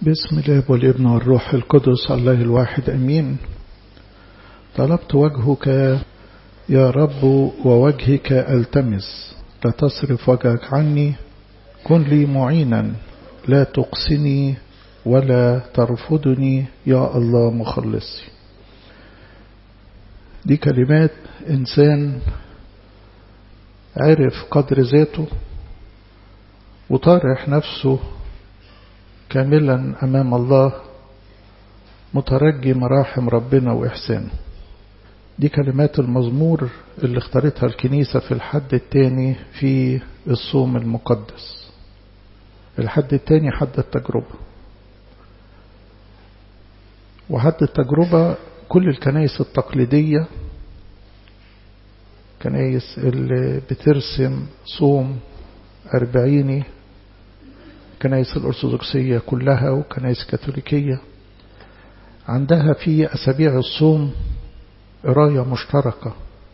باسم الاب والابن والروح القدس الله الواحد امين طلبت وجهك يا رب ووجهك التمس لا تصرف وجهك عني كن لي معينا لا تقسني ولا ترفضني يا الله مخلصي دي كلمات إنسان عرف قدر ذاته وطارح نفسه كاملا أمام الله مترجي مراحم ربنا وإحسانه دي كلمات المزمور اللي اختارتها الكنيسة في الحد الثاني في الصوم المقدس الحد الثاني حد التجربة وحد التجربة كل الكنائس التقليدية كنائس اللي بترسم صوم أربعيني كنائس الأرثوذكسية كلها وكنائس كاثوليكية عندها في أسابيع الصوم قراية مشتركة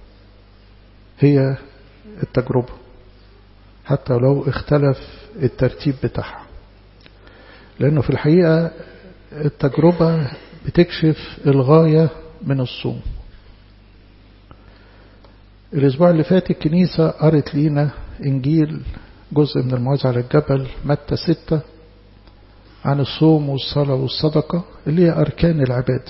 هي التجربة حتى لو اختلف الترتيب بتاعها لأنه في الحقيقة التجربة بتكشف الغاية من الصوم الأسبوع اللي فات الكنيسة قرت لينا إنجيل جزء من الموعظة على الجبل متى ستة عن الصوم والصلاة والصدقة اللي هي أركان العبادة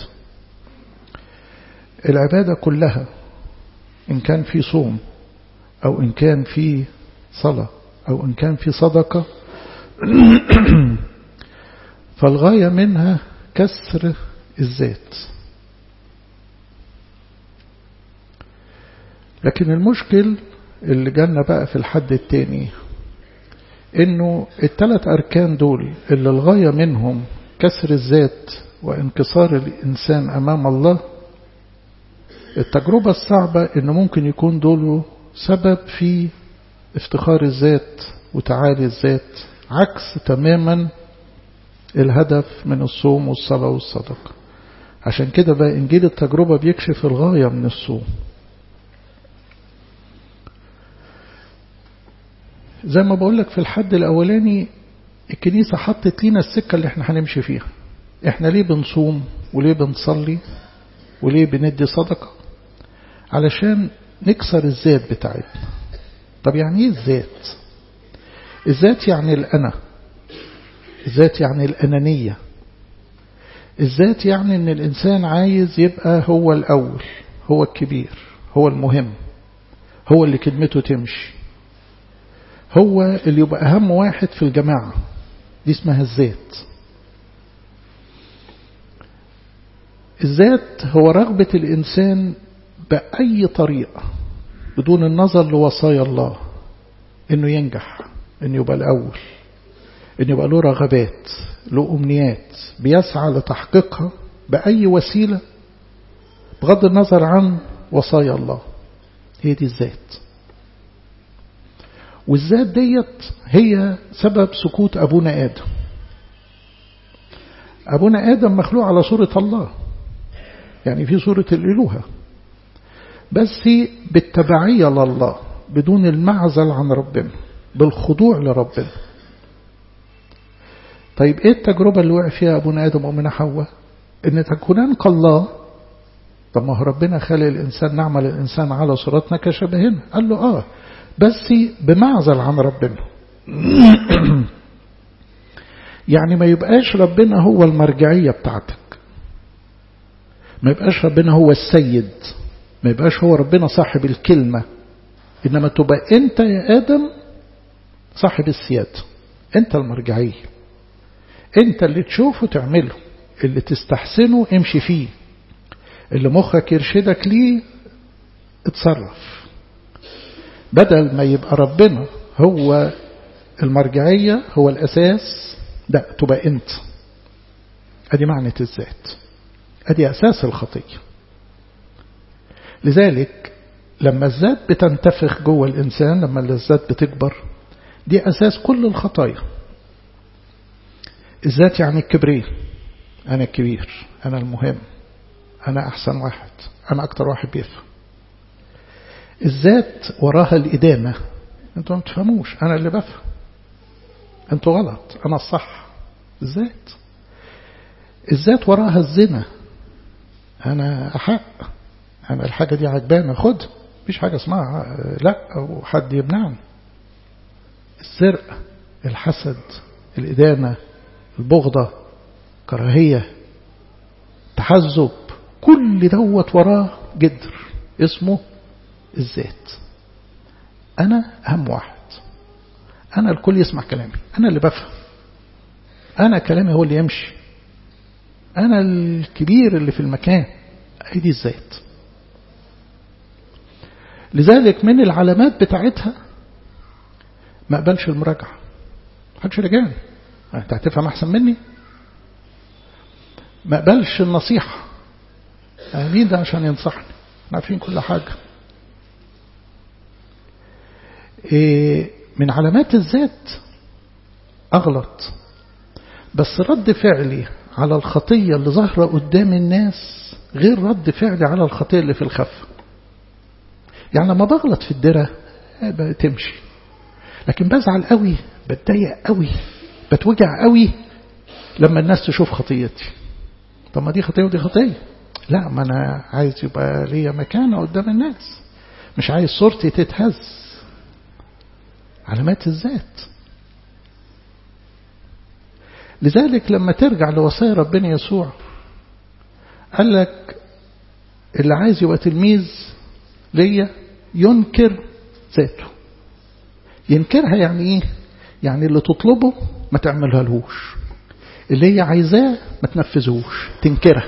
العبادة كلها إن كان في صوم أو إن كان في صلاة أو إن كان في صدقة فالغاية منها كسر الذات لكن المشكل اللي جالنا بقى في الحد التاني انه الثلاث اركان دول اللي الغاية منهم كسر الذات وانكسار الانسان امام الله التجربة الصعبة انه ممكن يكون دول سبب في افتخار الذات وتعالي الذات عكس تماما الهدف من الصوم والصلاة والصدقة عشان كده بقى إنجيل التجربة بيكشف الغاية من الصوم زي ما بقولك في الحد الأولاني الكنيسة حطت لينا السكة اللي احنا هنمشي فيها احنا ليه بنصوم وليه بنصلي وليه بندي صدقة علشان نكسر الذات بتاعتنا طب يعني ايه الذات الذات يعني الأنا الذات يعني الأنانية الذات يعني ان الإنسان عايز يبقى هو الأول هو الكبير هو المهم هو اللي كلمته تمشي هو اللي يبقى أهم واحد في الجماعة دي اسمها الذات الذات هو رغبة الإنسان بأي طريقة بدون النظر لوصايا الله إنه ينجح إنه يبقى الأول إنه يبقى له رغبات له أمنيات بيسعى لتحقيقها بأي وسيلة بغض النظر عن وصايا الله هي دي الذات والذات ديت هي سبب سكوت أبونا آدم أبونا آدم مخلوق على صورة الله يعني في صورة الإلوهة بس بالتبعية لله بدون المعزل عن ربنا بالخضوع لربنا طيب ايه التجربة اللي وقع فيها ابونا ادم وامنا حواء ان تكونان كالله طب ما هو ربنا خلق الانسان نعمل الانسان على صورتنا كشبهنا قال له اه بس بمعزل عن ربنا يعني ما يبقاش ربنا هو المرجعية بتاعتك ما يبقاش ربنا هو السيد ما يبقاش هو ربنا صاحب الكلمة إنما تبقى أنت يا آدم صاحب السيادة أنت المرجعية أنت اللي تشوفه تعمله اللي تستحسنه امشي فيه اللي مخك يرشدك ليه اتصرف بدل ما يبقى ربنا هو المرجعية هو الأساس لا تبقى أنت أدي معنى الذات أدي أساس الخطية لذلك لما الذات بتنتفخ جوه الإنسان لما الذات بتكبر دي أساس كل الخطايا الذات يعني الكبرية أنا الكبير أنا المهم أنا أحسن واحد أنا أكتر واحد بيفهم الذات وراها الإدانة أنتوا ما بتفهموش أنا اللي بفهم أنتوا غلط أنا الصح الذات الذات وراها الزنا أنا أحق أنا الحاجة دي عجباني خدها مفيش حاجة اسمها لا أو حد يمنعني السرقة الحسد الإدانة البغضة كراهية تحزب كل دوت وراه جدر اسمه الذات أنا أهم واحد أنا الكل يسمع كلامي أنا اللي بفهم أنا كلامي هو اللي يمشي أنا الكبير اللي في المكان أيدي الذات لذلك من العلامات بتاعتها ما قبلش المراجعة محدش رجعني انت هتفهم احسن مني ما قبلش النصيحة مين ده عشان ينصحني عارفين كل حاجة إيه من علامات الذات أغلط بس رد فعلي على الخطية اللي ظاهرة قدام الناس غير رد فعلي على الخطية اللي في الخف يعني لما بغلط في الدرة تمشي لكن بزعل قوي بتضايق قوي بتوجع قوي لما الناس تشوف خطيتي طب ما دي خطية ودي خطية لا ما أنا عايز يبقى ليا مكانة قدام الناس مش عايز صورتي تتهز علامات الذات لذلك لما ترجع لوصايا ربنا يسوع قال لك اللي عايز يبقى تلميذ ليا ينكر ذاته ينكرها يعني ايه يعني اللي تطلبه ما تعملها لهوش اللي هي عايزاه ما تنفذهوش تنكرها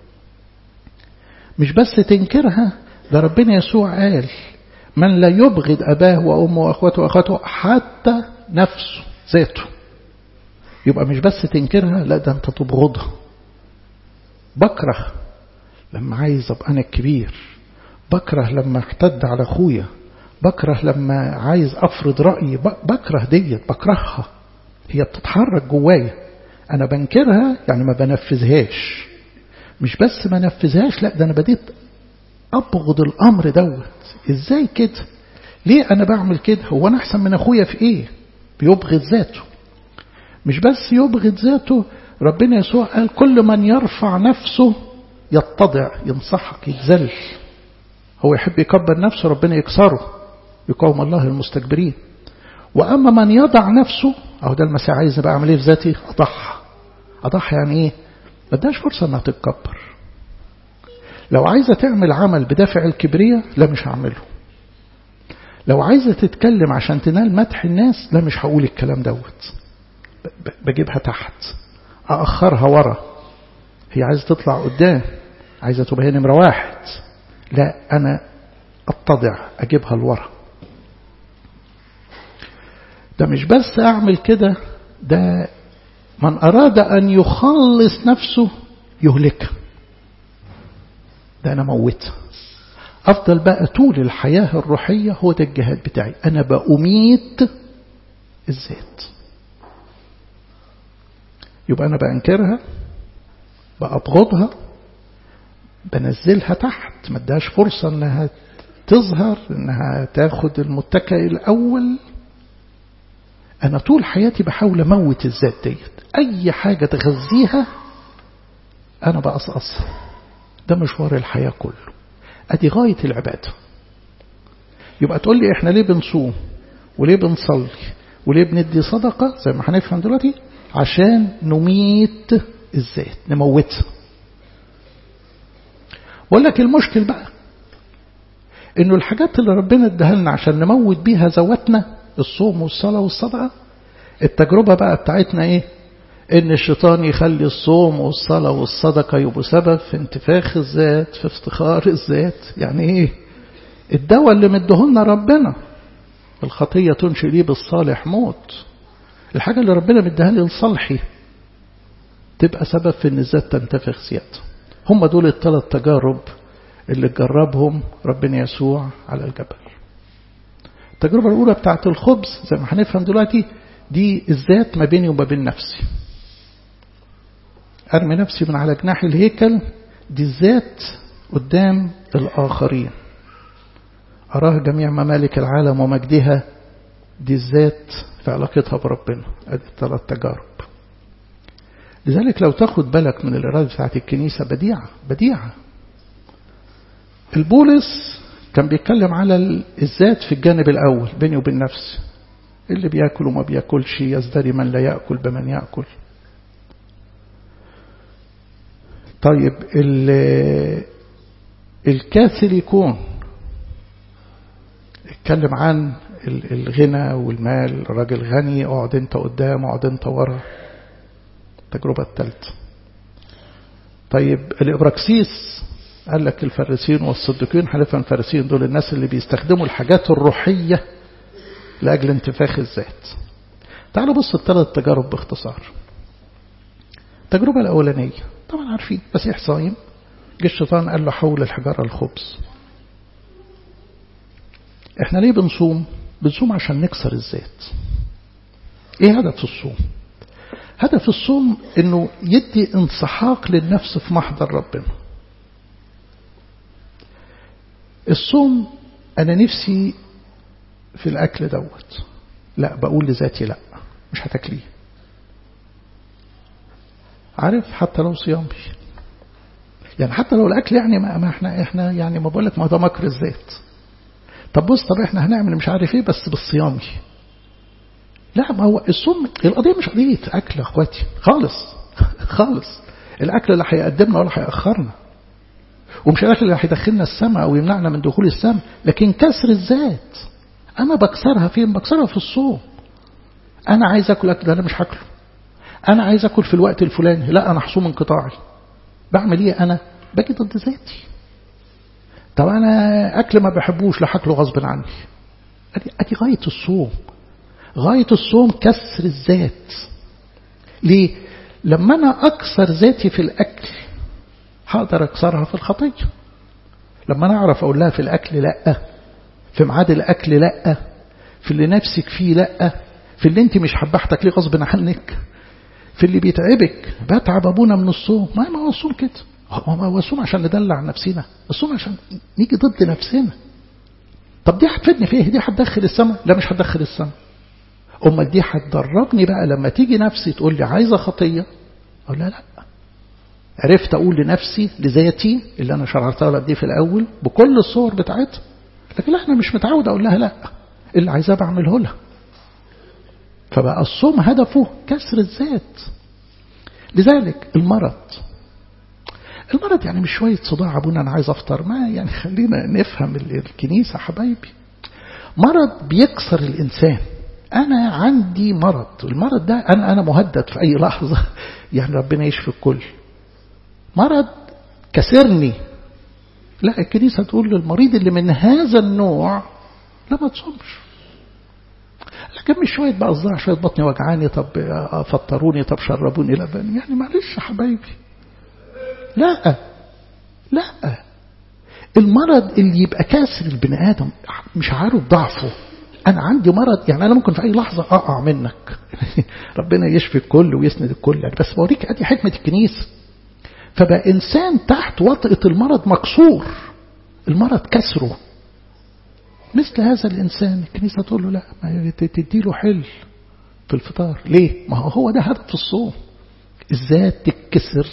مش بس تنكرها ده ربنا يسوع قال من لا يبغض أباه وأمه وأخوته وأخواته حتى نفسه ذاته يبقى مش بس تنكرها لا ده أنت تبغضها بكره لما عايز أبقى أنا الكبير بكره لما احتد على أخويا بكره لما عايز أفرض رأيي بكره ديت بكرهها هي بتتحرك جوايا أنا بنكرها يعني ما بنفذهاش مش بس ما نفذهاش لا ده أنا بديت أبغض الأمر دوت إزاي كده ليه أنا بعمل كده هو أنا أحسن من أخويا في إيه بيبغض ذاته مش بس يبغض ذاته ربنا يسوع قال كل من يرفع نفسه يتضع ينصحك يتذل هو يحب يكبر نفسه ربنا يكسره يقاوم الله المستكبرين وأما من يضع نفسه أو ده المسيح عايز بقى أعمل إيه في ذاتي أضحى أضحى يعني إيه ما اداش فرصة أنها تتكبر لو عايزة تعمل عمل بدافع الكبرية لا مش هعمله لو عايزة تتكلم عشان تنال مدح الناس لا مش هقول الكلام دوت بجيبها تحت أأخرها ورا هي عايزة تطلع قدام عايزة تبقى هي نمرة واحد لا أنا أتضع أجيبها لورا ده مش بس أعمل كده ده من أراد أن يخلص نفسه يهلكها ده أنا موتها أفضل بقى طول الحياة الروحية هو ده الجهاد بتاعي أنا بأميت الذات يبقى أنا بأنكرها بأبغضها بنزلها تحت ما ادهاش فرصة انها تظهر انها تاخد المتكئ الاول انا طول حياتي بحاول اموت الذات ديت اي حاجة تغذيها انا بقصقصها ده مشوار الحياة كله ادي غاية العبادة يبقى تقول لي احنا ليه بنصوم وليه بنصلي وليه بندي صدقة زي ما هنفهم دلوقتي عشان نميت الذات نموتها بقول لك المشكل بقى انه الحاجات اللي ربنا اداها لنا عشان نموت بيها ذواتنا الصوم والصلاة والصدقة التجربة بقى بتاعتنا ايه ان الشيطان يخلي الصوم والصلاة والصدقة يبقوا سبب في انتفاخ الذات في افتخار الذات يعني ايه الدواء اللي مدهولنا ربنا الخطية تنشئ لي بالصالح موت الحاجة اللي ربنا مديها لي لصالحي تبقى سبب في ان الذات تنتفخ زيادة هم دول الثلاث تجارب اللي جربهم ربنا يسوع على الجبل التجربة الأولى بتاعت الخبز زي ما هنفهم دلوقتي دي الذات ما بيني وما بين نفسي أرمي نفسي من على جناح الهيكل دي الذات قدام الآخرين أراه جميع ممالك العالم ومجدها دي الذات في علاقتها بربنا أدي الثلاث تجارب لذلك لو تاخد بالك من الإرادة بتاعت الكنيسة بديعة بديعة البولس كان بيتكلم على الذات في الجانب الأول بيني وبين نفسي اللي بياكل وما بياكلش يزدري من لا يأكل بمن يأكل طيب الكاثوليكون اتكلم عن الغنى والمال الراجل غني اقعد انت قدام اقعد انت ورا التجربة الثالثة طيب الإبراكسيس قال لك الفارسيين والصديقين حلفا الفارسيين دول الناس اللي بيستخدموا الحاجات الروحية لأجل انتفاخ الذات تعالوا بص الثلاث تجارب باختصار التجربة الأولانية طبعا عارفين مسيح صايم جه الشيطان قال له حول الحجارة الخبز احنا ليه بنصوم بنصوم عشان نكسر الذات ايه هدف الصوم هدف الصوم انه يدي انسحاق للنفس في محضر ربنا الصوم انا نفسي في الاكل دوت لا بقول لذاتي لا مش هتاكليه عارف حتى لو صيامي يعني حتى لو الاكل يعني ما احنا احنا يعني ما بقول لك ما ده مكر الذات طب بص طب احنا هنعمل مش عارف ايه بس بالصيامي لا ما هو الصوم القضيه مش قضيه اكل يا اخواتي خالص خالص الاكل اللي هيقدمنا ولا هيأخرنا ومش الاكل اللي هيدخلنا السماء او يمنعنا من دخول السماء لكن كسر الذات انا بكسرها فين بكسرها في الصوم انا عايز اكل اكل انا مش هاكله انا عايز اكل في الوقت الفلاني لا انا هصوم انقطاعي بعمل ايه انا باجي ضد ذاتي طب انا اكل ما بحبوش لا هاكله غصب عني ادي ادي غايه الصوم غايه الصوم كسر الذات ليه لما انا اكسر ذاتي في الاكل هقدر اكسرها في الخطيه لما انا اعرف اقول لها في الاكل لا في ميعاد الاكل لا في اللي نفسك فيه لا في اللي انت مش حابه تاكليه غصب عنك في اللي بيتعبك بتعب ابونا من الصوم ما ما هو الصوم كده هو الصوم عشان ندلع نفسنا الصوم عشان نيجي ضد نفسنا طب دي هتفيدني في ايه دي هتدخل السماء لا مش هتدخل السماء امال دي هتدربني بقى لما تيجي نفسي تقول لي عايزه خطيه اقول لها لا عرفت اقول لنفسي لذاتي اللي انا شرحتها لك دي في الاول بكل الصور بتاعتها لكن لا انا مش متعود اقول لها لا اللي عايزاه بعمله لها فبقى الصوم هدفه كسر الذات لذلك المرض المرض يعني مش شوية صداع أبونا أنا عايز أفطر ما يعني خلينا نفهم الكنيسة حبايبي مرض بيكسر الإنسان أنا عندي مرض المرض ده أنا أنا مهدد في أي لحظة يعني ربنا يشفي الكل مرض كسرني لا الكنيسة تقول للمريض اللي من هذا النوع لا ما تصومش لكن مش شوية بقى صداع شوية بطني وجعاني طب فطروني طب شربوني لبن يعني معلش يا حبايبي لا لا المرض اللي يبقى كاسر البني آدم مش عارف ضعفه أنا عندي مرض يعني أنا ممكن في أي لحظة أقع منك ربنا يشفي الكل ويسند الكل يعني بس بوريك أدي حكمة الكنيسة فبقى إنسان تحت وطئة المرض مكسور المرض كسره مثل هذا الإنسان الكنيسة تقول له لا ما تديله حل في الفطار ليه ما هو ده هدف الصوم الذات تتكسر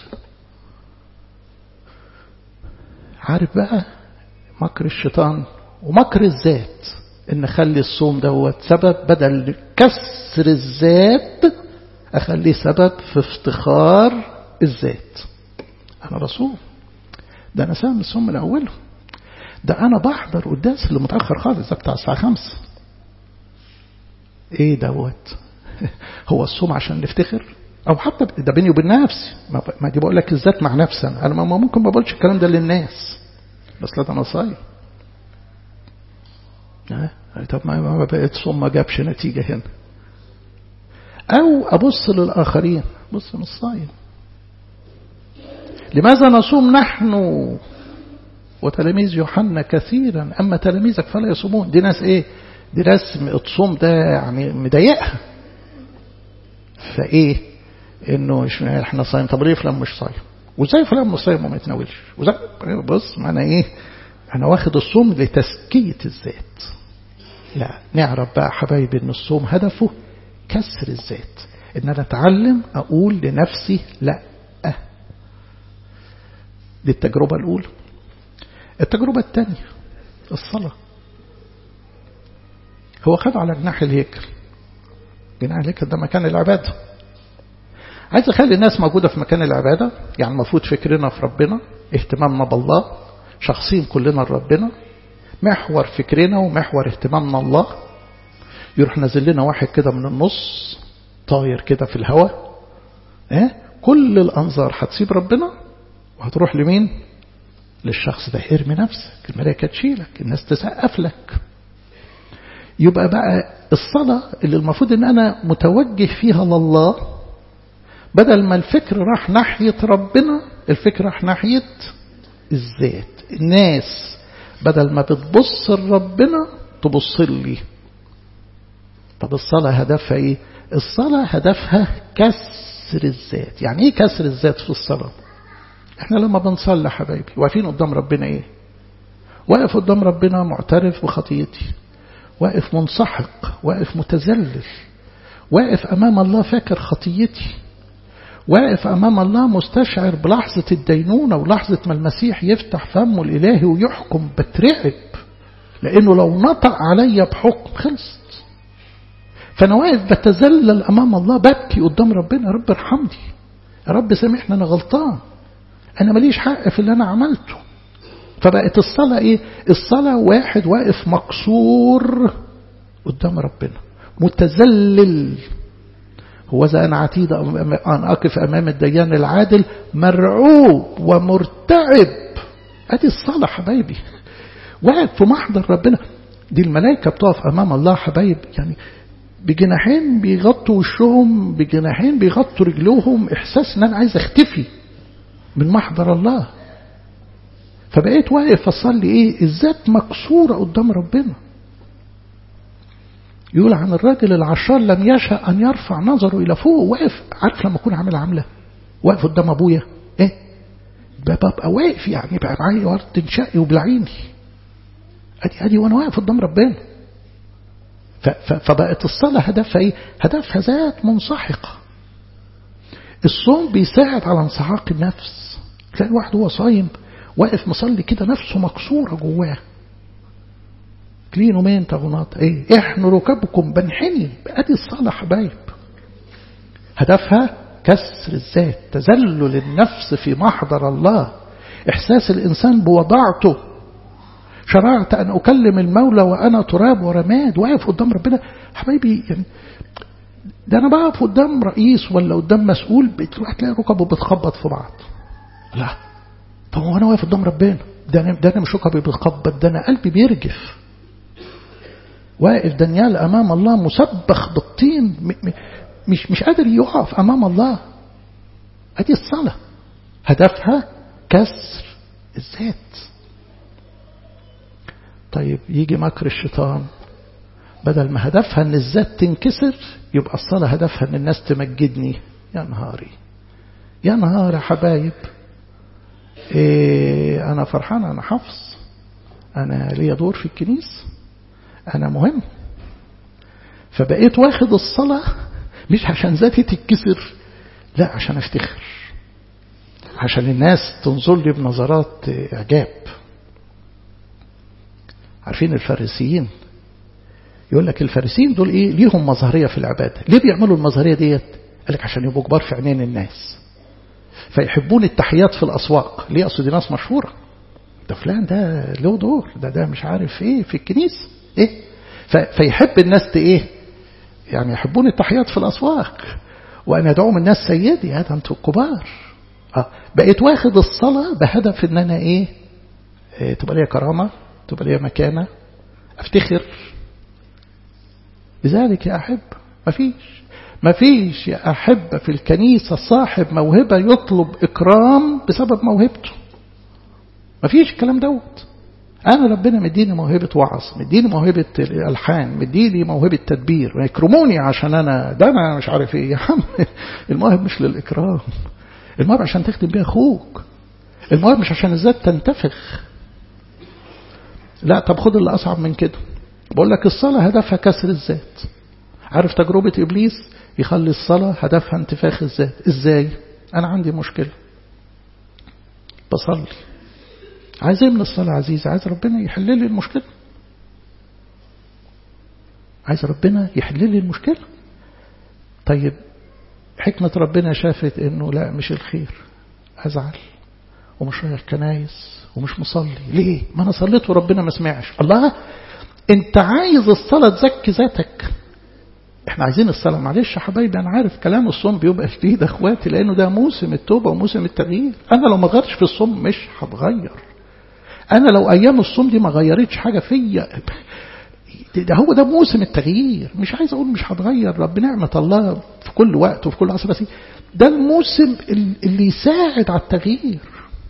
عارف بقى مكر الشيطان ومكر الذات ان اخلي الصوم دوت سبب بدل كسر الذات اخليه سبب في افتخار الذات انا بصوم ده انا سام الصوم من اوله ده انا بحضر قداس اللي متاخر خالص ده بتاع الساعه خمسة ايه دوت هو الصوم عشان نفتخر او حتى ده بيني وبين نفسي ما دي بقول لك الذات مع نفسي انا انا ما ممكن ما بقولش الكلام ده للناس بس لا ده انا صايم طب ما بقيت صوم ما جابش نتيجه هنا او ابص للاخرين بص مش صايم لماذا نصوم نحن وتلاميذ يوحنا كثيرا اما تلاميذك فلا يصومون دي ناس ايه دي ناس الصوم ده يعني مضايقها فايه انه احنا صايم طب ليه فلان مش صايم وازاي فلان مش صايم وما يتناولش وزي بص ما انا ايه انا واخد الصوم لتزكيه الذات لا نعرف بقى حبايبي ان الصوم هدفه كسر الذات ان انا اتعلم اقول لنفسي لا دي التجربة الاولى التجربة الثانية الصلاة هو خد على جناح الهيكل جناح الهيكل ده مكان العبادة عايز اخلي الناس موجودة في مكان العبادة يعني المفروض فكرنا في ربنا اهتمامنا بالله شخصين كلنا لربنا محور فكرنا ومحور اهتمامنا الله يروح نازل لنا واحد كده من النص طاير كده في الهواء اه؟ كل الأنظار هتسيب ربنا وهتروح لمين للشخص ده ارمي نفسك الملائكة تشيلك الناس تسقف لك يبقى بقى الصلاة اللي المفروض ان انا متوجه فيها لله بدل ما الفكر راح ناحية ربنا الفكر راح ناحية الذات الناس بدل ما بتبص لربنا تبص لي طب الصلاة هدفها ايه الصلاة هدفها كسر الذات يعني ايه كسر الذات في الصلاة احنا لما بنصلي حبايبي واقفين قدام ربنا ايه واقف قدام ربنا معترف بخطيتي واقف منسحق واقف متذلل واقف أمام الله فاكر خطيتي واقف أمام الله مستشعر بلحظة الدينونة ولحظة ما المسيح يفتح فمه الإلهي ويحكم بترعب لأنه لو نطق عليا بحكم خلصت فأنا واقف بتذلل أمام الله ببكي قدام ربنا يا رب ارحمني يا رب سامحني أنا غلطان أنا ماليش حق في اللي أنا عملته فبقت الصلاة إيه الصلاة واحد واقف مكسور قدام ربنا متذلل هو ذا أنا عتيد أن أقف أمام الديان العادل مرعوب ومرتعب أدي الصلاة حبايبي واقف في محضر ربنا دي الملائكة بتقف أمام الله حبايب يعني بجناحين بيغطوا وشهم بجناحين بيغطوا رجلوهم إحساس أن أنا عايز أختفي من محضر الله فبقيت واقف أصلي إيه الذات مكسورة قدام ربنا يقول عن الراجل العشار لم يشاء أن يرفع نظره إلى فوق واقف عارف لما أكون عامل عاملة واقف قدام أبويا إيه ببقى واقف يعني بقى معايا ورد تنشقي وبلعيني أدي أدي وأنا واقف قدام ربنا فبقت الصلاة هدفها إيه هدفها ذات منسحقة الصوم بيساعد على انسحاق النفس تلاقي الواحد هو صايم واقف مصلي كده نفسه مكسورة جواه كلينوا مين تغناط ايه احنوا ركبكم بنحني ادي الصلاة حبايب هدفها كسر الذات تذلل النفس في محضر الله احساس الانسان بوضعته شرعت ان اكلم المولى وانا تراب ورماد واقف قدام ربنا حبايبي يعني ده انا بقف قدام رئيس ولا قدام مسؤول بتروح تلاقي ركبه بتخبط في بعض لا طب هو انا واقف قدام ربنا ده انا ده انا مش ركبي بتخبط ده انا قلبي بيرجف واقف دانيال امام الله مسبخ بالطين مش مش قادر يقف امام الله ادي الصلاه هدفها كسر الذات طيب يجي مكر الشيطان بدل ما هدفها ان الذات تنكسر يبقى الصلاة هدفها ان الناس تمجدني يا نهاري يا نهار يا حبايب إيه أنا فرحان أنا حفظ أنا ليا دور في الكنيسة أنا مهم فبقيت واخد الصلاة مش عشان ذاتي تتكسر لا عشان افتخر عشان الناس تنظر لي بنظرات إعجاب عارفين الفارسيين يقول لك الفارسيين دول ايه ليهم مظهريه في العباده ليه بيعملوا المظهريه ديت قال لك عشان يبقوا كبار في عينين الناس فيحبون التحيات في الاسواق ليه اصل دي ناس مشهوره ده فلان ده له دور ده ده مش عارف ايه في الكنيسه ايه فيحب الناس ايه يعني يحبون التحيات في الاسواق وان يدعوهم الناس سيدي هذا انتوا الكبار اه بقيت واخد الصلاه بهدف ان انا ايه, إيه تبقى ليا كرامه تبقى ليا مكانه افتخر لذلك يا أحب مفيش مفيش يا أحب في الكنيسة صاحب موهبة يطلب إكرام بسبب موهبته مفيش الكلام دوت أنا ربنا مديني موهبة وعظ مديني موهبة الألحان مديني موهبة تدبير ويكرموني عشان أنا ده أنا مش عارف إيه يا عم المواهب مش للإكرام المواهب عشان تخدم بيها أخوك المواهب مش عشان الذات تنتفخ لا طب خد اللي أصعب من كده بقول لك الصلاة هدفها كسر الذات عارف تجربة إبليس يخلي الصلاة هدفها انتفاخ الذات ازاي انا عندي مشكلة بصلي عايز ايه من الصلاة عزيز عايز ربنا يحل لي المشكلة عايز ربنا يحل لي المشكلة طيب حكمة ربنا شافت انه لا مش الخير ازعل ومش رايح كنايس ومش مصلي ليه ما انا صليت وربنا ما سمعش الله انت عايز الصلاة تزكي ذاتك احنا عايزين الصلاة معلش يا حبايبي انا عارف كلام الصوم بيبقى شديد اخواتي لانه ده موسم التوبة وموسم التغيير انا لو ما غيرتش في الصوم مش هتغير انا لو ايام الصوم دي ما غيرتش حاجة فيا ده هو ده موسم التغيير مش عايز اقول مش هتغير رب نعمة الله في كل وقت وفي كل عصر بس ده الموسم اللي يساعد على التغيير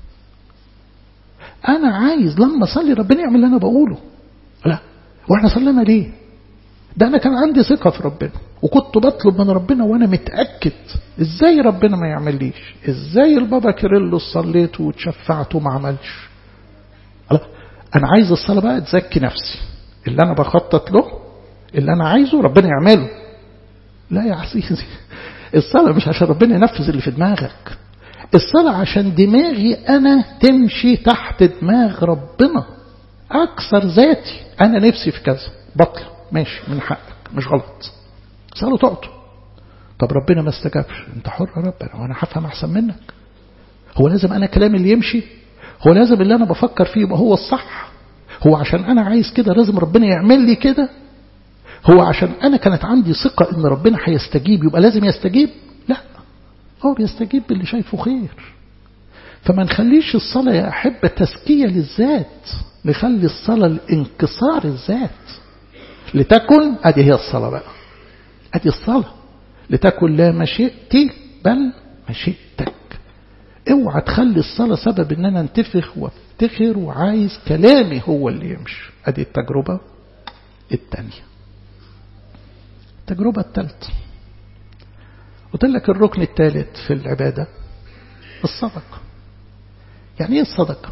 انا عايز لما اصلي ربنا يعمل اللي انا بقوله لا واحنا صلينا ليه ده انا كان عندي ثقة في ربنا وكنت بطلب من ربنا وانا متأكد ازاي ربنا ما يعمليش ازاي البابا كيرلس صليت وتشفعت وما عملش لا انا عايز الصلاة بقى تزكي نفسي اللي انا بخطط له اللي انا عايزه ربنا يعمله لا يا عزيزي الصلاة مش عشان ربنا ينفذ اللي في دماغك الصلاة عشان دماغي أنا تمشي تحت دماغ ربنا أكثر ذاتي أنا نفسي في كذا بطل ماشي من حقك مش غلط صلاة تعطوا طب ربنا ما استجابش انت حر يا رب انا وانا هفهم احسن منك هو لازم انا كلامي اللي يمشي هو لازم اللي انا بفكر فيه يبقى هو الصح هو عشان انا عايز كده لازم ربنا يعمل لي كده هو عشان انا كانت عندي ثقة ان ربنا هيستجيب يبقى لازم يستجيب لا هو بيستجيب باللي شايفه خير فما نخليش الصلاة يا أحبة تزكية للذات نخلي الصلاة الانكسار الذات لتكن أدي هي الصلاة بقى أدي الصلاة لتكن لا مشيئتي بل مشيئتك اوعى تخلي الصلاة سبب ان انا انتفخ وافتخر وعايز كلامي هو اللي يمشي ادي التجربة الثانية التجربة الثالثة قلت لك الركن الثالث في العبادة الصدقة يعني ايه الصدقة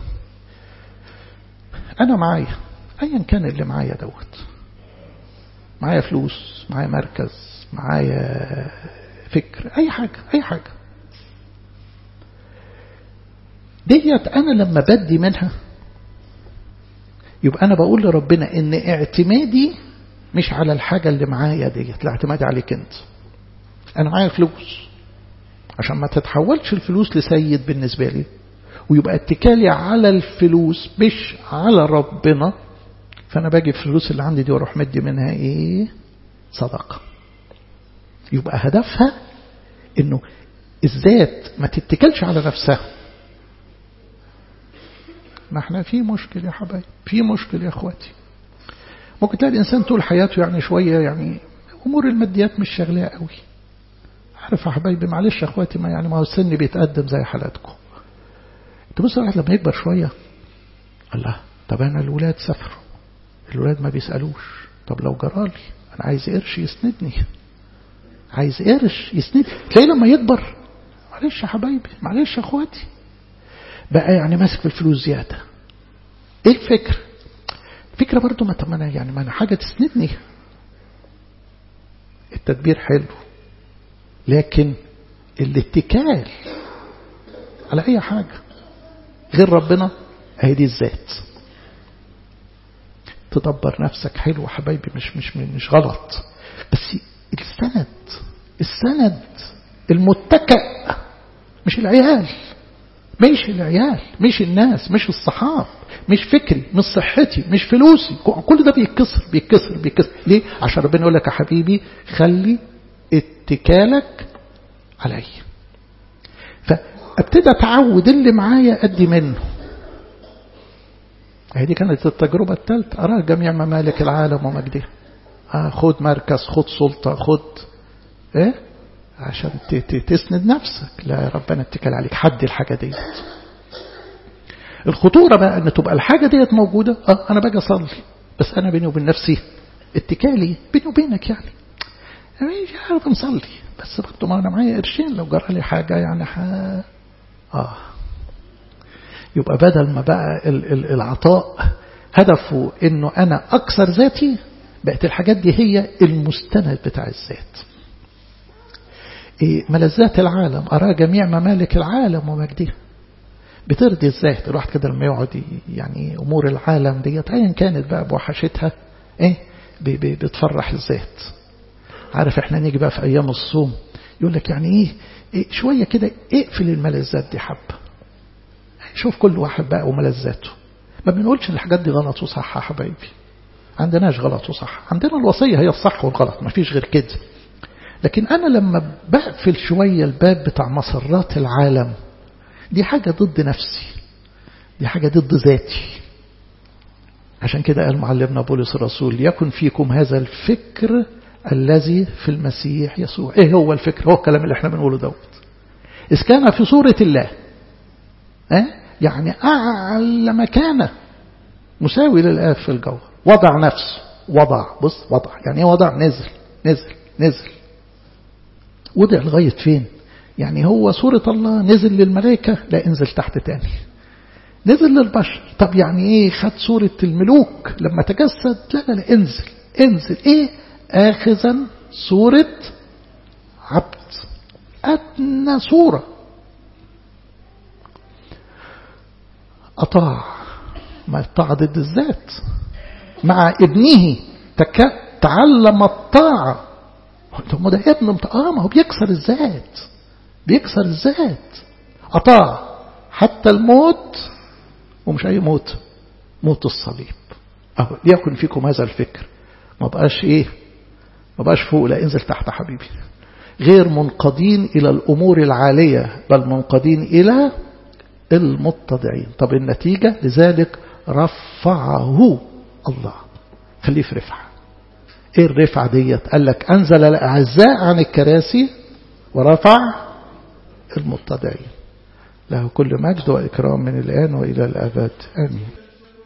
انا معايا ايا كان اللي معايا دوت معايا فلوس معايا مركز معايا فكر اي حاجة اي حاجة ديت انا لما بدي منها يبقى انا بقول لربنا ان اعتمادي مش على الحاجة اللي معايا ديت لا اعتمادي عليك انت انا معايا فلوس عشان ما تتحولش الفلوس لسيد بالنسبة لي ويبقى اتكالي على الفلوس مش على ربنا فانا باجي الفلوس اللي عندي دي واروح مدي منها ايه صدقة يبقى هدفها انه الذات ما تتكلش على نفسها ما احنا في مشكل يا حبايب في مشكل يا اخواتي ممكن تلاقي الانسان طول حياته يعني شوية يعني امور الماديات مش شغلها قوي عارف يا حبايبي معلش يا اخواتي ما يعني ما هو السن بيتقدم زي حالاتكم تبص الواحد لما يكبر شوية الله طب انا الولاد سافروا الولاد ما بيسألوش طب لو جرالي انا عايز قرش يسندني عايز قرش يسندني تلاقيه لما يكبر معلش يا حبايبي معلش يا اخواتي بقى يعني ماسك في الفلوس زيادة ايه الفكر فكرة برضو ما طب انا يعني ما انا حاجة تسندني التدبير حلو لكن الاتكال على اي حاجة غير ربنا هي دي الذات تدبر نفسك حلو يا حبايبي مش مش مش غلط بس السند السند المتكئ مش العيال مش العيال مش الناس مش الصحاب مش فكري مش صحتي مش فلوسي كل ده بيتكسر بيتكسر بيتكسر ليه عشان ربنا يقول لك يا حبيبي خلي اتكالك علي فابتدى اتعود اللي معايا ادي منه هذه كانت التجربة الثالثة أرى جميع ممالك العالم ومجدها آه خد مركز خد سلطة خد إيه عشان تسند نفسك لا يا ربنا اتكل عليك حد الحاجة ديت الخطورة بقى ان تبقى الحاجة ديت موجودة اه انا باجي اصلي بس انا بيني وبين نفسي اتكالي بيني وبينك يعني مش عارف نصلي بس برضه ما انا معايا قرشين لو جرى لي حاجة يعني ح... اه يبقى بدل ما بقى العطاء هدفه انه انا اكثر ذاتي بقت الحاجات دي هي المستند بتاع الذات إيه ملذات العالم أرى جميع ممالك العالم ومجدها بترضي الذات الواحد كده لما يقعد يعني أمور العالم ديت أيا كانت بقى بوحشتها إيه بتفرح الذات عارف احنا نيجي بقى في أيام الصوم يقول لك يعني إيه, إيه شوية كده اقفل الملذات دي حبة شوف كل واحد بقى وملذاته ما بنقولش الحاجات دي غلط وصح يا حبايبي عندناش غلط وصح عندنا الوصية هي الصح والغلط ما فيش غير كده لكن أنا لما بقفل شوية الباب بتاع مسرات العالم دي حاجة ضد نفسي دي حاجة ضد ذاتي عشان كده قال معلمنا بولس الرسول يكن فيكم هذا الفكر الذي في المسيح يسوع ايه هو الفكر هو الكلام اللي احنا بنقوله دوت إذ كان في صورة الله اه؟ يعني أعلى مكانة مساوي للآب في الجوهر وضع نفسه وضع بص وضع يعني ايه وضع نزل نزل نزل وضع لغاية فين يعني هو صورة الله نزل للملائكة لا انزل تحت تاني نزل للبشر طب يعني ايه خد صورة الملوك لما تجسد لا لا لا انزل انزل ايه اخذا صورة عبد أدنى صورة أطاع ما الطاعة ضد الذات مع ابنه تك... تعلم الطاعة طب ما ده ابن اه ما هو بيكسر الذات بيكسر الذات أطاع حتى الموت ومش أي موت موت الصليب أهو ليكن فيكم هذا الفكر ما بقاش إيه ما بقاش فوق لا انزل تحت حبيبي غير منقادين إلى الأمور العالية بل منقادين إلى المتضعين طب النتيجة لذلك رفعه الله خليه في رفعة ايه الرفعة ديت قال لك أنزل الأعزاء عن الكراسي ورفع المتضعين له كل مجد وإكرام من الآن وإلى الأبد آمين